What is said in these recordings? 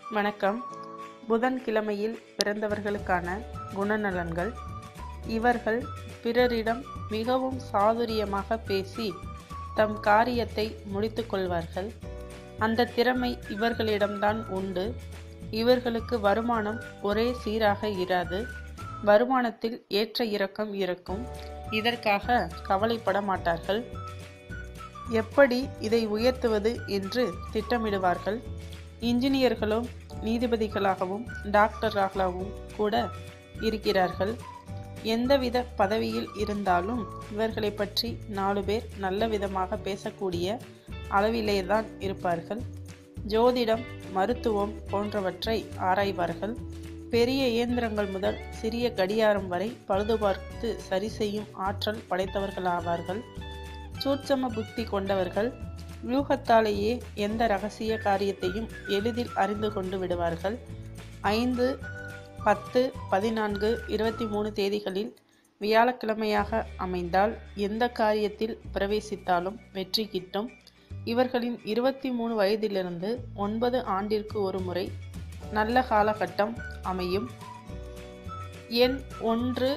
வணக்கம் புதன்கிழமையில் பிறந்தவர்களுக்கான குணநலன்கள் இவர்கள் பிறரிடம் மிகவும் சாதுரியமாக பேசி தம் காரியத்தை முடித்துக் கொள்வார்கள் அந்த திறமை இவர்களிடம்தான் உண்டு இவர்களுக்கு வருமானம் ஒரே சீராக இராது வருமானத்தில் ஏற்ற இறக்கம் இருக்கும் இதற்காக கவலைப்பட மாட்டார்கள் எப்படி இதை உயர்த்துவது என்று திட்டமிடுவார்கள் இன்ஜினியர்களும் நீதிபதிகளாகவும் டாக்டர்களாகவும் கூட இருக்கிறார்கள் எந்தவித பதவியில் இருந்தாலும் இவர்களை பற்றி நாலு பேர் நல்ல விதமாக பேசக்கூடிய அளவிலேதான் இருப்பார்கள் ஜோதிடம் மருத்துவம் போன்றவற்றை ஆராய்வார்கள் பெரிய இயந்திரங்கள் முதல் சிறிய கடியாரம் வரை பழுதுபார்த்து சரி செய்யும் ஆற்றல் படைத்தவர்களாவார்கள் சூட்சம புத்தி கொண்டவர்கள் வியூகத்தாலேயே எந்த ரகசிய காரியத்தையும் எளிதில் அறிந்து கொண்டு விடுவார்கள் ஐந்து பத்து பதினான்கு இருபத்தி மூணு தேதிகளில் வியாழக்கிழமையாக அமைந்தால் எந்த காரியத்தில் பிரவேசித்தாலும் வெற்றி கிட்டும் இவர்களின் இருபத்தி மூணு வயதிலிருந்து ஒன்பது ஆண்டிற்கு ஒரு முறை நல்ல காலகட்டம் அமையும் எண் ஒன்று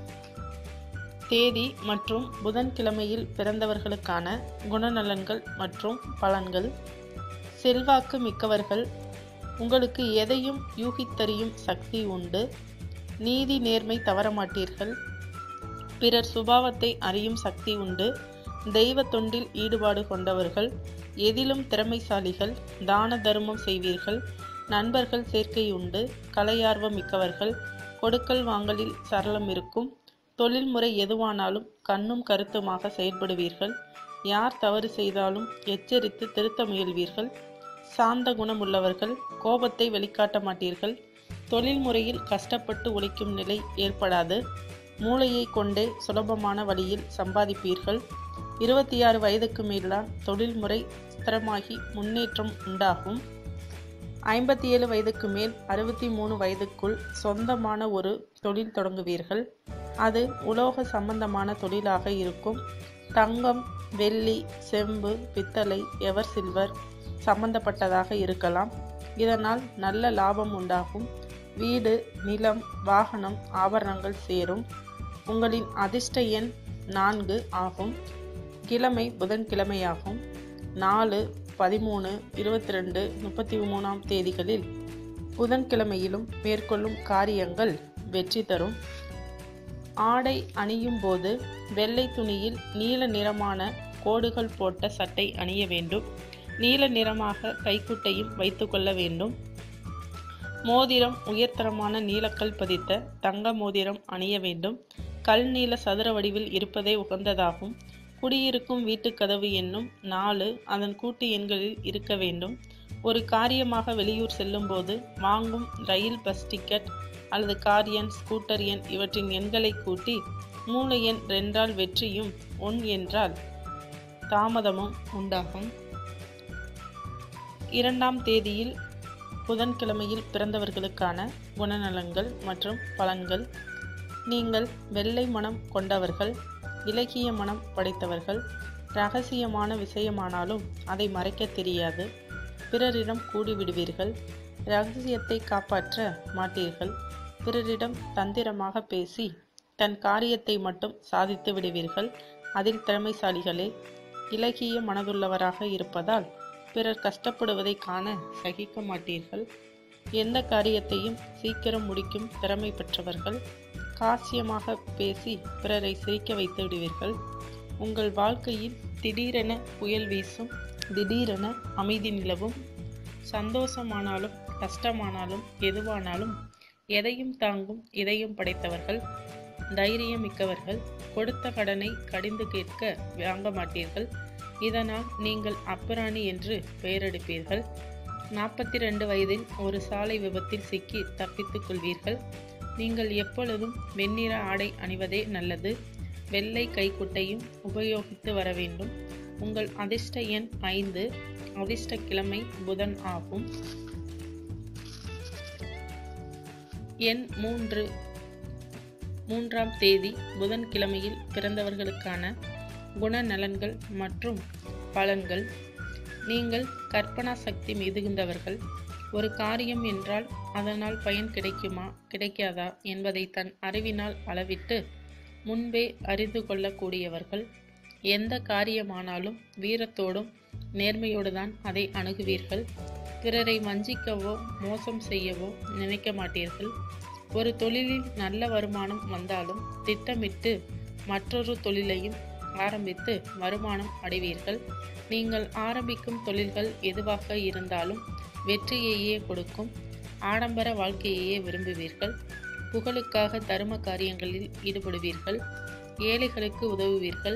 தேதி மற்றும் புதன்கிழமையில் பிறந்தவர்களுக்கான குணநலன்கள் மற்றும் பலன்கள் செல்வாக்கு மிக்கவர்கள் உங்களுக்கு எதையும் யூகித்தறியும் சக்தி உண்டு நீதி நேர்மை தவறமாட்டீர்கள் பிறர் சுபாவத்தை அறியும் சக்தி உண்டு தெய்வ தொண்டில் ஈடுபாடு கொண்டவர்கள் எதிலும் திறமைசாலிகள் தான தர்மம் செய்வீர்கள் நண்பர்கள் சேர்க்கை உண்டு கலையார்வம் மிக்கவர்கள் கொடுக்கல் வாங்கலில் சரளம் இருக்கும் தொழில்முறை எதுவானாலும் கண்ணும் கருத்துமாக செயல்படுவீர்கள் யார் தவறு செய்தாலும் எச்சரித்து திருத்த முயல்வீர்கள் சாந்த குணமுள்ளவர்கள் கோபத்தை வெளிக்காட்ட மாட்டீர்கள் தொழில் முறையில் கஷ்டப்பட்டு உழைக்கும் நிலை ஏற்படாது மூளையை கொண்டே சுலபமான வழியில் சம்பாதிப்பீர்கள் இருபத்தி ஆறு வயதுக்கு மேல்தான் தொழில்முறை ஸ்திரமாகி முன்னேற்றம் உண்டாகும் ஐம்பத்தி ஏழு வயதுக்கு மேல் அறுபத்தி மூணு வயதுக்குள் சொந்தமான ஒரு தொழில் தொடங்குவீர்கள் அது உலோக சம்பந்தமான தொழிலாக இருக்கும் தங்கம் வெள்ளி செம்பு பித்தளை எவர் சில்வர் சம்பந்தப்பட்டதாக இருக்கலாம் இதனால் நல்ல லாபம் உண்டாகும் வீடு நிலம் வாகனம் ஆபரணங்கள் சேரும் உங்களின் அதிர்ஷ்ட எண் நான்கு ஆகும் கிழமை புதன்கிழமையாகும் நாலு பதிமூணு இருபத்தி ரெண்டு முப்பத்தி மூணாம் தேதிகளில் புதன்கிழமையிலும் மேற்கொள்ளும் காரியங்கள் வெற்றி தரும் ஆடை அணியும் போது வெள்ளை துணியில் நீல நிறமான கோடுகள் போட்ட சட்டை அணிய வேண்டும் நீல நிறமாக கைக்குட்டையும் வைத்துக்கொள்ள வேண்டும் மோதிரம் உயர்தரமான நீலக்கல் பதித்த தங்க மோதிரம் அணிய வேண்டும் கல் நீல சதுர வடிவில் இருப்பதே உகந்ததாகும் குடியிருக்கும் வீட்டுக்கதவு என்னும் நாலு அதன் கூட்டு எண்களில் இருக்க வேண்டும் ஒரு காரியமாக வெளியூர் செல்லும்போது வாங்கும் ரயில் பஸ் டிக்கெட் அல்லது கார் எண் ஸ்கூட்டர் எண் இவற்றின் எண்களை கூட்டி மூணு எண் ரெண்டால் வெற்றியும் ஒன் என்றால் தாமதமும் உண்டாகும் இரண்டாம் தேதியில் புதன்கிழமையில் பிறந்தவர்களுக்கான குணநலன்கள் மற்றும் பலன்கள் நீங்கள் வெள்ளை மனம் கொண்டவர்கள் இலக்கிய மனம் படைத்தவர்கள் ரகசியமான விஷயமானாலும் அதை மறைக்க தெரியாது பிறரிடம் கூடிவிடுவீர்கள் ரகசியத்தை காப்பாற்ற மாட்டீர்கள் பிறரிடம் தந்திரமாக பேசி தன் காரியத்தை மட்டும் சாதித்து விடுவீர்கள் அதில் திறமைசாலிகளே இலகிய மனதுள்ளவராக இருப்பதால் பிறர் கஷ்டப்படுவதை காண சகிக்க மாட்டீர்கள் எந்த காரியத்தையும் சீக்கிரம் முடிக்கும் திறமை பெற்றவர்கள் காசியமாக பேசி பிறரை சிரிக்க வைத்து விடுவீர்கள் உங்கள் வாழ்க்கையில் திடீரென புயல் வீசும் திடீரென அமைதி நிலவும் சந்தோஷமானாலும் கஷ்டமானாலும் எதுவானாலும் எதையும் தாங்கும் இதயம் படைத்தவர்கள் தைரியம் மிக்கவர்கள் கொடுத்த கடனை கடிந்து கேட்க வாங்க மாட்டீர்கள் இதனால் நீங்கள் அப்புராணி என்று பெயரெடுப்பீர்கள் நாற்பத்தி ரெண்டு வயதில் ஒரு சாலை விபத்தில் சிக்கி தப்பித்துக் கொள்வீர்கள் நீங்கள் எப்பொழுதும் வெண்ணிற ஆடை அணிவதே நல்லது வெள்ளை கைக்குட்டையும் உபயோகித்து வர வேண்டும் உங்கள் அதிர்ஷ்ட எண் ஐந்து அதிர்ஷ்ட கிழமை புதன் ஆகும் எண் மூன்று மூன்றாம் தேதி புதன்கிழமையில் பிறந்தவர்களுக்கான குணநலன்கள் மற்றும் பலன்கள் நீங்கள் கற்பனா சக்தி மிகுந்தவர்கள் ஒரு காரியம் என்றால் அதனால் பயன் கிடைக்குமா கிடைக்காதா என்பதை தன் அறிவினால் அளவிட்டு முன்பே அறிந்து கொள்ளக்கூடியவர்கள் எந்த காரியமானாலும் வீரத்தோடும் நேர்மையோடுதான் அதை அணுகுவீர்கள் பிறரை வஞ்சிக்கவோ மோசம் செய்யவோ நினைக்க மாட்டீர்கள் ஒரு தொழிலில் நல்ல வருமானம் வந்தாலும் திட்டமிட்டு மற்றொரு தொழிலையும் ஆரம்பித்து வருமானம் அடைவீர்கள் நீங்கள் ஆரம்பிக்கும் தொழில்கள் எதுவாக இருந்தாலும் வெற்றியையே கொடுக்கும் ஆடம்பர வாழ்க்கையையே விரும்புவீர்கள் புகழுக்காக தர்ம காரியங்களில் ஈடுபடுவீர்கள் ஏழைகளுக்கு உதவுவீர்கள்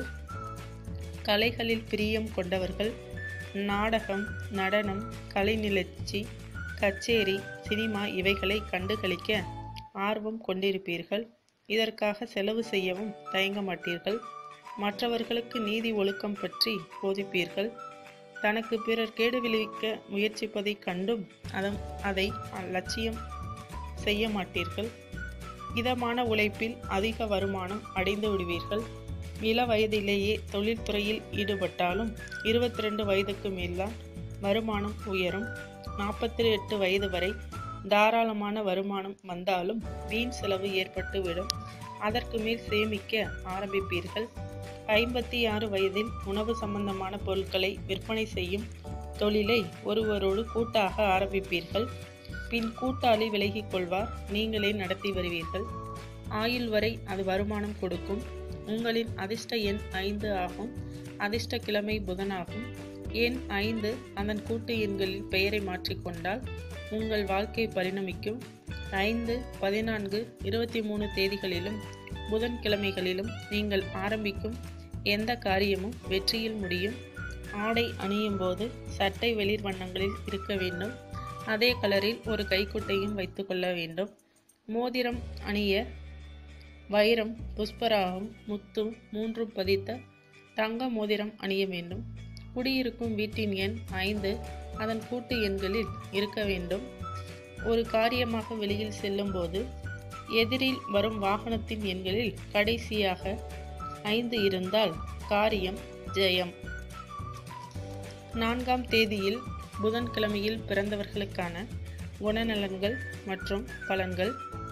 கலைகளில் பிரியம் கொண்டவர்கள் நாடகம் நடனம் கலை நிகழ்ச்சி கச்சேரி சினிமா இவைகளை கண்டுகளிக்க ஆர்வம் கொண்டிருப்பீர்கள் இதற்காக செலவு செய்யவும் தயங்க மாட்டீர்கள் மற்றவர்களுக்கு நீதி ஒழுக்கம் பற்றி போதிப்பீர்கள் தனக்கு பிறர் கேடு விளைவிக்க முயற்சிப்பதைக் கண்டும் அதம் அதை லட்சியம் செய்ய மாட்டீர்கள் இதமான உழைப்பில் அதிக வருமானம் அடைந்து விடுவீர்கள் இள வயதிலேயே தொழில்துறையில் ஈடுபட்டாலும் இருபத்தி ரெண்டு வயதுக்கு மேல்தான் வருமானம் உயரும் நாற்பத்தி எட்டு வயது வரை தாராளமான வருமானம் வந்தாலும் வீண் செலவு ஏற்பட்டுவிடும் அதற்கு மேல் சேமிக்க ஆரம்பிப்பீர்கள் ஐம்பத்தி ஆறு வயதில் உணவு சம்பந்தமான பொருட்களை விற்பனை செய்யும் தொழிலை ஒருவரோடு கூட்டாக ஆரம்பிப்பீர்கள் பின் கூட்டாளி விலகிக் கொள்வார் நீங்களே நடத்தி வருவீர்கள் ஆயுள் வரை அது வருமானம் கொடுக்கும் உங்களின் அதிர்ஷ்ட எண் ஐந்து ஆகும் அதிர்ஷ்ட கிழமை புதனாகும் எண் ஐந்து அதன் கூட்டு எண்களில் பெயரை மாற்றிக்கொண்டால் உங்கள் வாழ்க்கை பரிணமிக்கும் ஐந்து பதினான்கு இருபத்தி மூணு தேதிகளிலும் புதன்கிழமைகளிலும் நீங்கள் ஆரம்பிக்கும் எந்த காரியமும் வெற்றியில் முடியும் ஆடை அணியும் போது சட்டை வெளிர் வண்ணங்களில் இருக்க வேண்டும் அதே கலரில் ஒரு கைக்குட்டையும் வைத்துக்கொள்ள வேண்டும் மோதிரம் அணிய வைரம் புஷ்பராகம் முத்து மூன்றும் பதித்த தங்க மோதிரம் அணிய வேண்டும் குடியிருக்கும் வீட்டின் எண் ஐந்து அதன் கூட்டு எண்களில் இருக்க வேண்டும் ஒரு காரியமாக வெளியில் செல்லும்போது எதிரில் வரும் வாகனத்தின் எண்களில் கடைசியாக ஐந்து இருந்தால் காரியம் ஜெயம் நான்காம் தேதியில் புதன்கிழமையில் பிறந்தவர்களுக்கான குணநலன்கள் மற்றும் பலன்கள்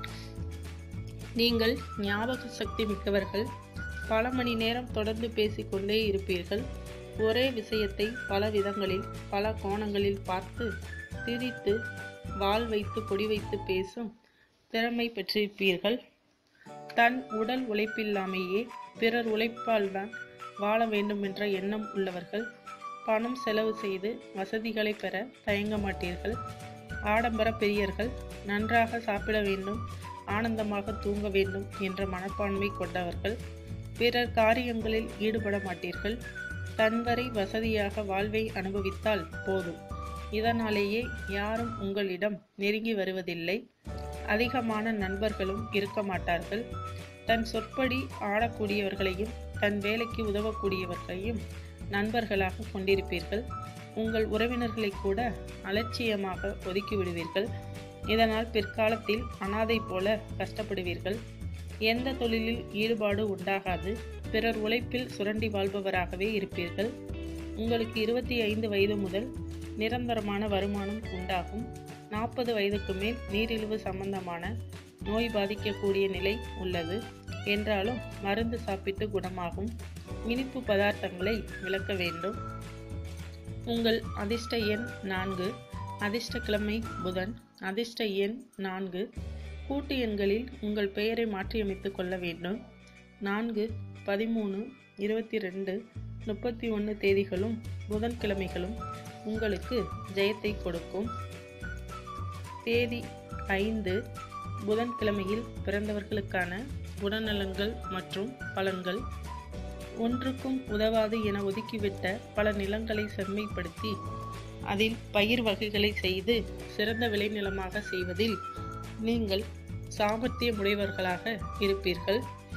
நீங்கள் ஞாபக சக்தி மிக்கவர்கள் பல மணி நேரம் தொடர்ந்து பேசிக்கொண்டே இருப்பீர்கள் ஒரே விஷயத்தை பல விதங்களில் பல கோணங்களில் பார்த்து திரித்து வாள் வைத்து பொடி வைத்து பேசும் திறமை பெற்றிருப்பீர்கள் தன் உடல் உழைப்பில்லாமையே பிறர் உழைப்பால் தான் வாழ வேண்டுமென்ற எண்ணம் உள்ளவர்கள் பணம் செலவு செய்து வசதிகளை பெற தயங்க மாட்டீர்கள் ஆடம்பர பெரியர்கள் நன்றாக சாப்பிட வேண்டும் ஆனந்தமாக தூங்க வேண்டும் என்ற மனப்பான்மை கொண்டவர்கள் பிறர் காரியங்களில் ஈடுபட மாட்டீர்கள் தன்வரை வசதியாக வாழ்வை அனுபவித்தால் போதும் இதனாலேயே யாரும் உங்களிடம் நெருங்கி வருவதில்லை அதிகமான நண்பர்களும் இருக்க மாட்டார்கள் தன் சொற்படி ஆடக்கூடியவர்களையும் தன் வேலைக்கு உதவக்கூடியவர்களையும் நண்பர்களாக கொண்டிருப்பீர்கள் உங்கள் உறவினர்களை கூட அலட்சியமாக ஒதுக்கிவிடுவீர்கள் இதனால் பிற்காலத்தில் அனாதை போல கஷ்டப்படுவீர்கள் எந்த தொழிலில் ஈடுபாடு உண்டாகாது பிறர் உழைப்பில் சுரண்டி வாழ்பவராகவே இருப்பீர்கள் உங்களுக்கு இருபத்தி ஐந்து வயது முதல் நிரந்தரமான வருமானம் உண்டாகும் நாற்பது வயதுக்கு மேல் நீரிழிவு சம்பந்தமான நோய் பாதிக்கக்கூடிய நிலை உள்ளது என்றாலும் மருந்து சாப்பிட்டு குணமாகும் இனிப்பு பதார்த்தங்களை விளக்க வேண்டும் உங்கள் அதிர்ஷ்ட எண் நான்கு அதிர்ஷ்ட கிழமை புதன் அதிர்ஷ்ட எண் நான்கு கூட்டு எண்களில் உங்கள் பெயரை மாற்றியமைத்துக் கொள்ள வேண்டும் நான்கு பதிமூணு இருபத்தி ரெண்டு முப்பத்தி ஒன்று தேதிகளும் புதன்கிழமைகளும் உங்களுக்கு ஜெயத்தை கொடுக்கும் தேதி ஐந்து புதன்கிழமையில் பிறந்தவர்களுக்கான குணநலன்கள் மற்றும் பலன்கள் ஒன்றுக்கும் உதவாது என ஒதுக்கிவிட்ட பல நிலங்களை செம்மைப்படுத்தி அதில் பயிர் வகைகளை செய்து சிறந்த விளைநிலமாக செய்வதில் நீங்கள் சாமர்த்தியமுடையவர்களாக இருப்பீர்கள்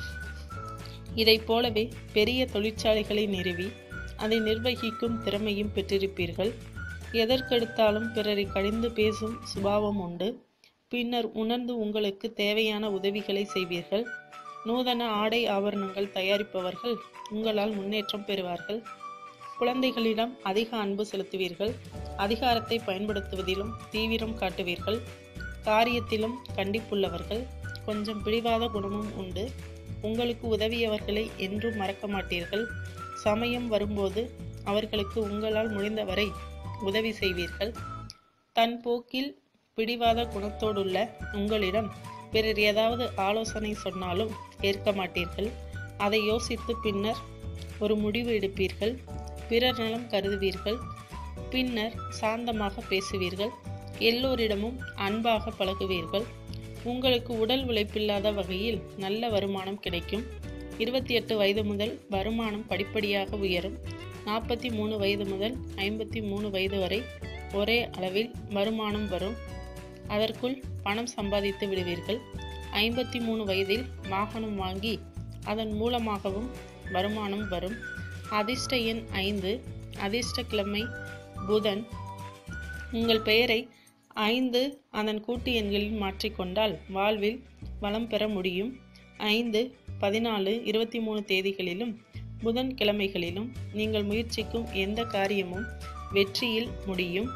இதைப் போலவே பெரிய தொழிற்சாலைகளை நிறுவி அதை நிர்வகிக்கும் திறமையும் பெற்றிருப்பீர்கள் எதற்கெடுத்தாலும் பிறரை கடிந்து பேசும் சுபாவம் உண்டு பின்னர் உணர்ந்து உங்களுக்கு தேவையான உதவிகளை செய்வீர்கள் நூதன ஆடை ஆபரணங்கள் தயாரிப்பவர்கள் உங்களால் முன்னேற்றம் பெறுவார்கள் குழந்தைகளிடம் அதிக அன்பு செலுத்துவீர்கள் அதிகாரத்தை பயன்படுத்துவதிலும் தீவிரம் காட்டுவீர்கள் காரியத்திலும் கண்டிப்புள்ளவர்கள் கொஞ்சம் பிடிவாத குணமும் உண்டு உங்களுக்கு உதவியவர்களை என்றும் மறக்க மாட்டீர்கள் சமயம் வரும்போது அவர்களுக்கு உங்களால் முடிந்தவரை உதவி செய்வீர்கள் தன் போக்கில் பிடிவாத குணத்தோடுள்ள உங்களிடம் பிறர் ஏதாவது ஆலோசனை சொன்னாலும் ஏற்க மாட்டீர்கள் அதை யோசித்து பின்னர் ஒரு முடிவு எடுப்பீர்கள் பிறர் நலம் கருதுவீர்கள் பின்னர் சாந்தமாக பேசுவீர்கள் எல்லோரிடமும் அன்பாக பழகுவீர்கள் உங்களுக்கு உடல் உழைப்பில்லாத வகையில் நல்ல வருமானம் கிடைக்கும் இருபத்தி எட்டு வயது முதல் வருமானம் படிப்படியாக உயரும் நாற்பத்தி மூணு வயது முதல் ஐம்பத்தி மூணு வயது வரை ஒரே அளவில் வருமானம் வரும் அதற்குள் பணம் சம்பாதித்து விடுவீர்கள் ஐம்பத்தி மூணு வயதில் வாகனம் வாங்கி அதன் மூலமாகவும் வருமானம் வரும் அதிர்ஷ்ட எண் ஐந்து அதிர்ஷ்ட கிழமை புதன் உங்கள் பெயரை ஐந்து அதன் கூட்டு எண்களில் மாற்றிக்கொண்டால் வாழ்வில் வளம் பெற முடியும் ஐந்து பதினாலு இருபத்தி மூணு தேதிகளிலும் புதன் கிழமைகளிலும் நீங்கள் முயற்சிக்கும் எந்த காரியமும் வெற்றியில் முடியும்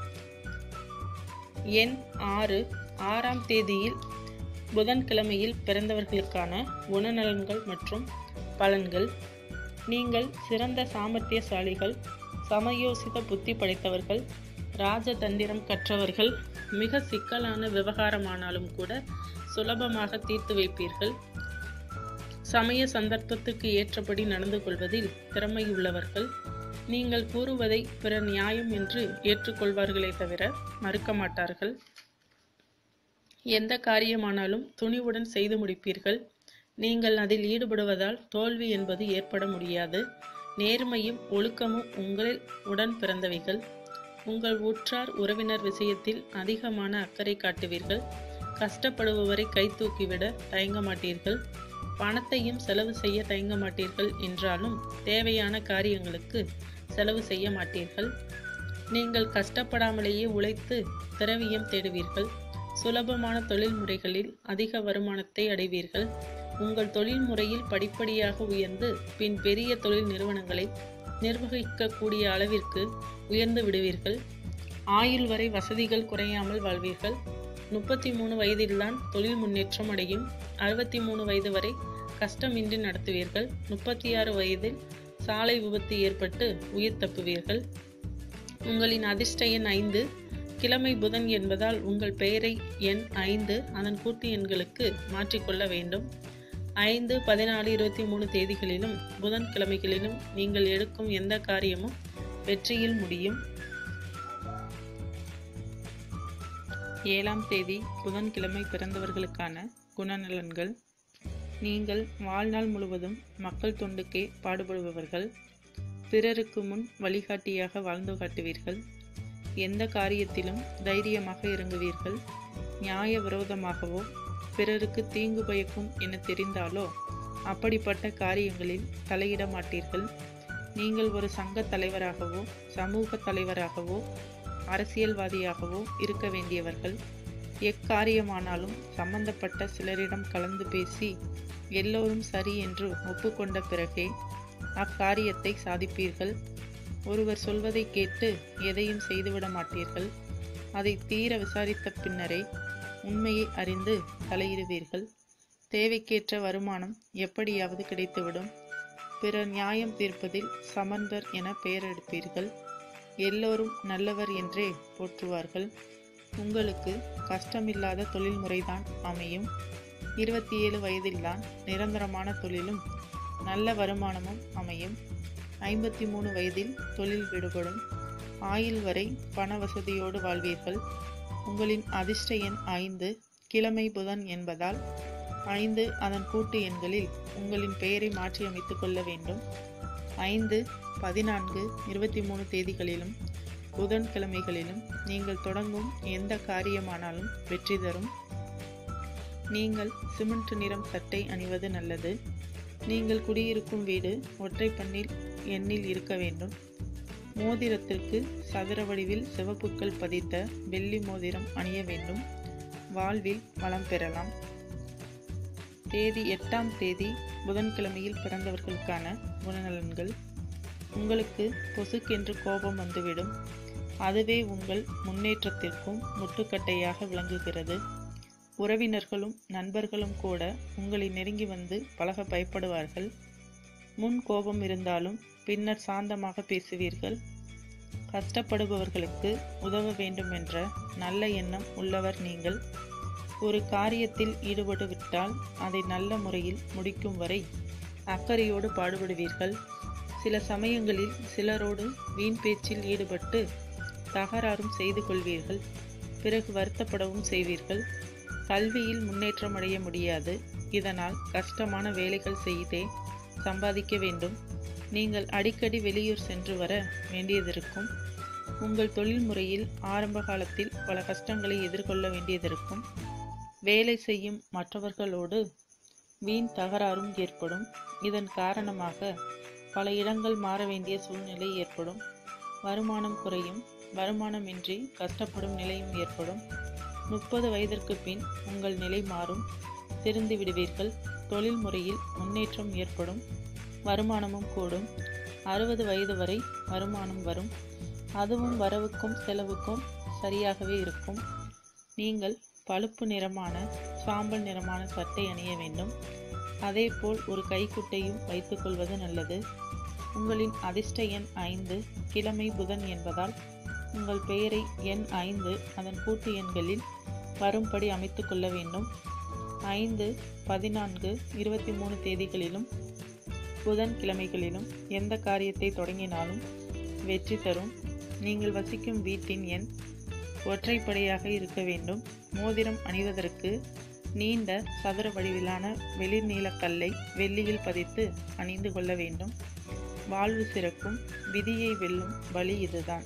எண் ஆறு ஆறாம் தேதியில் புதன்கிழமையில் பிறந்தவர்களுக்கான குணநலன்கள் மற்றும் பலன்கள் நீங்கள் சிறந்த சாமர்த்தியசாலிகள் சமயோசித புத்தி படைத்தவர்கள் ராஜதந்திரம் கற்றவர்கள் மிக சிக்கலான விவகாரமானாலும் கூட சுலபமாக தீர்த்து வைப்பீர்கள் சமய சந்தர்ப்பத்துக்கு ஏற்றபடி நடந்து கொள்வதில் திறமையுள்ளவர்கள் நீங்கள் கூறுவதை பிறர் நியாயம் என்று ஏற்றுக்கொள்வார்களே தவிர மறுக்க மாட்டார்கள் எந்த காரியமானாலும் துணிவுடன் செய்து முடிப்பீர்கள் நீங்கள் அதில் ஈடுபடுவதால் தோல்வி என்பது ஏற்பட முடியாது நேர்மையும் ஒழுக்கமும் உங்களில் உடன் பிறந்தவைகள் உங்கள் உற்றார் உறவினர் விஷயத்தில் அதிகமான அக்கறை காட்டுவீர்கள் கஷ்டப்படுபவரை கை தூக்கிவிட தயங்க மாட்டீர்கள் பணத்தையும் செலவு செய்ய தயங்க மாட்டீர்கள் என்றாலும் தேவையான காரியங்களுக்கு செலவு செய்ய மாட்டீர்கள் நீங்கள் கஷ்டப்படாமலேயே உழைத்து திரவியம் தேடுவீர்கள் சுலபமான தொழில் முறைகளில் அதிக வருமானத்தை அடைவீர்கள் உங்கள் தொழில் முறையில் படிப்படியாக உயர்ந்து பின் பெரிய தொழில் நிறுவனங்களை நிர்வகிக்கக்கூடிய அளவிற்கு உயர்ந்து விடுவீர்கள் ஆயுள் வரை வசதிகள் குறையாமல் வாழ்வீர்கள் முப்பத்தி மூணு வயதில்தான் தொழில் முன்னேற்றம் அடையும் அறுபத்தி மூணு வயது வரை கஷ்டமின்றி நடத்துவீர்கள் முப்பத்தி ஆறு வயதில் சாலை விபத்து ஏற்பட்டு உயிர் தப்புவீர்கள் உங்களின் அதிர்ஷ்ட எண் ஐந்து கிழமை புதன் என்பதால் உங்கள் பெயரை எண் ஐந்து அதன் கூட்டு எண்களுக்கு மாற்றிக்கொள்ள வேண்டும் ஐந்து பதினாலு இருபத்தி மூணு தேதிகளிலும் புதன் கிழமைகளிலும் நீங்கள் எடுக்கும் எந்த காரியமும் வெற்றியில் முடியும் ஏழாம் தேதி புதன்கிழமை பிறந்தவர்களுக்கான குணநலன்கள் நீங்கள் வாழ்நாள் முழுவதும் மக்கள் தொண்டுக்கே பாடுபடுபவர்கள் பிறருக்கு முன் வழிகாட்டியாக வாழ்ந்து காட்டுவீர்கள் எந்த காரியத்திலும் தைரியமாக இறங்குவீர்கள் நியாய விரோதமாகவோ பிறருக்கு தீங்கு பயக்கும் என தெரிந்தாலோ அப்படிப்பட்ட காரியங்களில் தலையிட மாட்டீர்கள் நீங்கள் ஒரு சங்க தலைவராகவோ சமூக தலைவராகவோ அரசியல்வாதியாகவோ இருக்க வேண்டியவர்கள் எக்காரியமானாலும் சம்பந்தப்பட்ட சிலரிடம் கலந்து பேசி எல்லோரும் சரி என்று ஒப்புக்கொண்ட பிறகே அக்காரியத்தை சாதிப்பீர்கள் ஒருவர் சொல்வதை கேட்டு எதையும் செய்துவிட மாட்டீர்கள் அதை தீர விசாரித்த பின்னரே உண்மையை அறிந்து தலையிடுவீர்கள் தேவைக்கேற்ற வருமானம் எப்படியாவது கிடைத்துவிடும் பிறர் நியாயம் தீர்ப்பதில் சமர்ந்தர் என பெயர் எடுப்பீர்கள் எல்லோரும் நல்லவர் என்றே போற்றுவார்கள் உங்களுக்கு கஷ்டமில்லாத தொழில்முறைதான் அமையும் இருபத்தி ஏழு வயதில்தான் நிரந்தரமான தொழிலும் நல்ல வருமானமும் அமையும் ஐம்பத்தி மூணு வயதில் தொழில் விடுபடும் ஆயுள் வரை பண வசதியோடு வாழ்வீர்கள் உங்களின் அதிர்ஷ்ட எண் ஐந்து கிழமை புதன் என்பதால் ஐந்து அதன் கூட்டு எண்களில் உங்களின் பெயரை மாற்றி அமைத்துக் கொள்ள வேண்டும் ஐந்து பதினான்கு இருபத்தி மூணு தேதிகளிலும் புதன் கிழமைகளிலும் நீங்கள் தொடங்கும் எந்த காரியமானாலும் வெற்றி தரும் நீங்கள் சிமெண்ட் நிறம் சட்டை அணிவது நல்லது நீங்கள் குடியிருக்கும் வீடு ஒற்றை பண்ணில் எண்ணில் இருக்க வேண்டும் மோதிரத்திற்கு சதுர வடிவில் சிவப்புக்கள் பதித்த வெள்ளி மோதிரம் அணிய வேண்டும் வாழ்வில் வளம் பெறலாம் தேதி எட்டாம் தேதி புதன்கிழமையில் பிறந்தவர்களுக்கான குணநலன்கள் உங்களுக்கு பொசுக்கென்று கோபம் வந்துவிடும் அதுவே உங்கள் முன்னேற்றத்திற்கும் முட்டுக்கட்டையாக விளங்குகிறது உறவினர்களும் நண்பர்களும் கூட உங்களை நெருங்கி வந்து பழக பயப்படுவார்கள் முன் கோபம் இருந்தாலும் பின்னர் சாந்தமாக பேசுவீர்கள் கஷ்டப்படுபவர்களுக்கு உதவ வேண்டும் என்ற நல்ல எண்ணம் உள்ளவர் நீங்கள் ஒரு காரியத்தில் ஈடுபட்டுவிட்டால் அதை நல்ல முறையில் முடிக்கும் வரை அக்கறையோடு பாடுபடுவீர்கள் சில சமயங்களில் சிலரோடு வீண் பேச்சில் ஈடுபட்டு தகராறும் செய்து கொள்வீர்கள் பிறகு வருத்தப்படவும் செய்வீர்கள் கல்வியில் முன்னேற்றம் அடைய முடியாது இதனால் கஷ்டமான வேலைகள் செய்தே சம்பாதிக்க வேண்டும் நீங்கள் அடிக்கடி வெளியூர் சென்று வர வேண்டியதிருக்கும் உங்கள் தொழில் முறையில் ஆரம்ப காலத்தில் பல கஷ்டங்களை எதிர்கொள்ள வேண்டியதிருக்கும் வேலை செய்யும் மற்றவர்களோடு வீண் தகராறும் ஏற்படும் இதன் காரணமாக பல இடங்கள் மாற வேண்டிய சூழ்நிலை ஏற்படும் வருமானம் குறையும் வருமானமின்றி கஷ்டப்படும் நிலையும் ஏற்படும் முப்பது வயதிற்கு பின் உங்கள் நிலை மாறும் திருந்து விடுவீர்கள் தொழில் முறையில் முன்னேற்றம் ஏற்படும் வருமானமும் கூடும் அறுபது வயது வரை வருமானம் வரும் அதுவும் வரவுக்கும் செலவுக்கும் சரியாகவே இருக்கும் நீங்கள் பழுப்பு நிறமான சாம்பல் நிறமான சட்டை அணிய வேண்டும் அதேபோல் ஒரு கைக்குட்டையும் வைத்துக்கொள்வது நல்லது உங்களின் அதிர்ஷ்ட எண் ஐந்து கிழமை புதன் என்பதால் உங்கள் பெயரை எண் ஐந்து அதன் கூட்டு எண்களில் வரும்படி அமைத்து கொள்ள வேண்டும் ஐந்து பதினான்கு இருபத்தி மூணு தேதிகளிலும் புதன் கிழமைகளிலும் எந்த காரியத்தை தொடங்கினாலும் வெற்றி தரும் நீங்கள் வசிக்கும் வீட்டின் எண் ஒற்றைப்படையாக இருக்க வேண்டும் மோதிரம் அணிவதற்கு நீண்ட சதுர வடிவிலான வெளிர் நீலக்கல்லை வெள்ளியில் பதித்து அணிந்து கொள்ள வேண்டும் வாழ்வு சிறக்கும் விதியை வெல்லும் வழி இதுதான்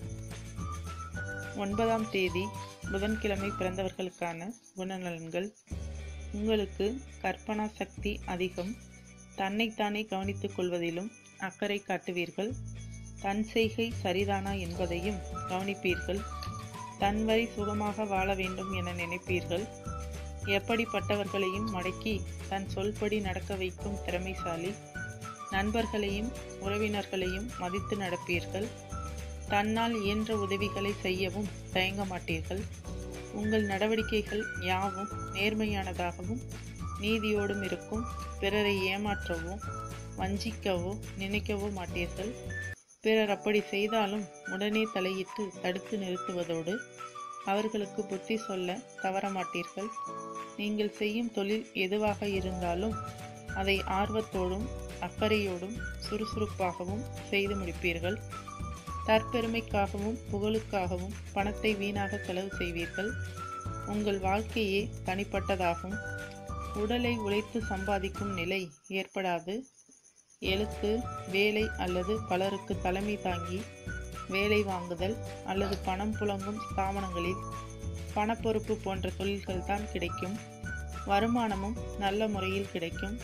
ஒன்பதாம் தேதி புதன்கிழமை பிறந்தவர்களுக்கான குணநலன்கள் உங்களுக்கு கற்பனா சக்தி அதிகம் தன்னைத்தானே கவனித்துக் கொள்வதிலும் அக்கறை காட்டுவீர்கள் தன் செய்கை சரிதானா என்பதையும் கவனிப்பீர்கள் தன் வரி சுகமாக வாழ வேண்டும் என நினைப்பீர்கள் எப்படிப்பட்டவர்களையும் மடக்கி தன் சொல்படி நடக்க வைக்கும் திறமைசாலி நண்பர்களையும் உறவினர்களையும் மதித்து நடப்பீர்கள் தன்னால் இயன்ற உதவிகளை செய்யவும் தயங்க மாட்டீர்கள் உங்கள் நடவடிக்கைகள் யாவும் நேர்மையானதாகவும் நீதியோடும் இருக்கும் பிறரை ஏமாற்றவோ வஞ்சிக்கவோ நினைக்கவோ மாட்டீர்கள் பிறர் அப்படி செய்தாலும் உடனே தலையிட்டு தடுத்து நிறுத்துவதோடு அவர்களுக்கு புத்தி சொல்ல தவறமாட்டீர்கள் நீங்கள் செய்யும் தொழில் எதுவாக இருந்தாலும் அதை ஆர்வத்தோடும் அக்கறையோடும் சுறுசுறுப்பாகவும் செய்து முடிப்பீர்கள் தற்பெருமைக்காகவும் புகழுக்காகவும் பணத்தை வீணாக செலவு செய்வீர்கள் உங்கள் வாழ்க்கையே தனிப்பட்டதாகும் உடலை உழைத்து சம்பாதிக்கும் நிலை ஏற்படாது எழுத்து வேலை அல்லது பலருக்கு தலைமை தாங்கி வேலை வாங்குதல் அல்லது பணம் புழங்கும் ஸ்தாபனங்களில் பணப்பொறுப்பு போன்ற தொழில்கள் தான் கிடைக்கும் வருமானமும் நல்ல முறையில் கிடைக்கும்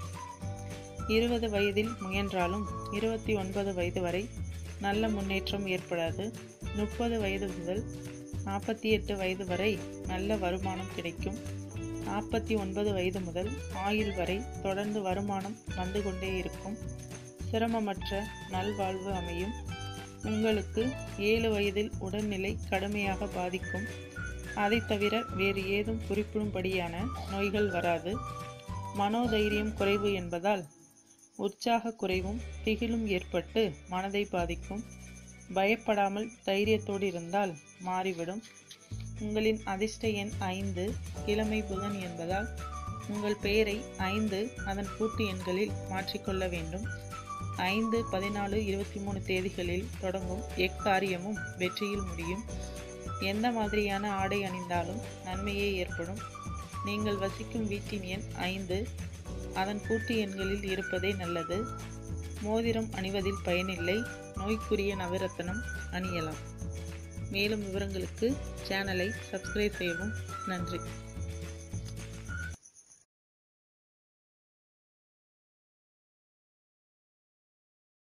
இருபது வயதில் முயன்றாலும் இருபத்தி ஒன்பது வயது வரை நல்ல முன்னேற்றம் ஏற்படாது முப்பது வயது முதல் நாற்பத்தி எட்டு வயது வரை நல்ல வருமானம் கிடைக்கும் நாற்பத்தி ஒன்பது வயது முதல் ஆயுள் வரை தொடர்ந்து வருமானம் வந்து கொண்டே இருக்கும் சிரமமற்ற நல்வாழ்வு அமையும் உங்களுக்கு ஏழு வயதில் உடல்நிலை கடுமையாக பாதிக்கும் அதை தவிர வேறு ஏதும் குறிப்பிடும்படியான நோய்கள் வராது மனோதைரியம் குறைவு என்பதால் உற்சாக குறைவும் திகிலும் ஏற்பட்டு மனதை பாதிக்கும் பயப்படாமல் தைரியத்தோடு இருந்தால் மாறிவிடும் உங்களின் அதிர்ஷ்ட எண் ஐந்து கிழமை புதன் என்பதால் உங்கள் பெயரை ஐந்து அதன் கூட்டு எண்களில் மாற்றிக்கொள்ள வேண்டும் ஐந்து பதினாலு இருபத்தி மூணு தேதிகளில் தொடங்கும் எக்காரியமும் வெற்றியில் முடியும் எந்த மாதிரியான ஆடை அணிந்தாலும் நன்மையே ஏற்படும் நீங்கள் வசிக்கும் வீட்டின் எண் ஐந்து அதன் கூட்டு எண்களில் இருப்பதே நல்லது மோதிரம் அணிவதில் பயனில்லை நோய்க்குரிய நவரத்தனம் அணியலாம் மேலும் விவரங்களுக்கு சேனலை சப்ஸ்கிரைப் செய்யவும் நன்றி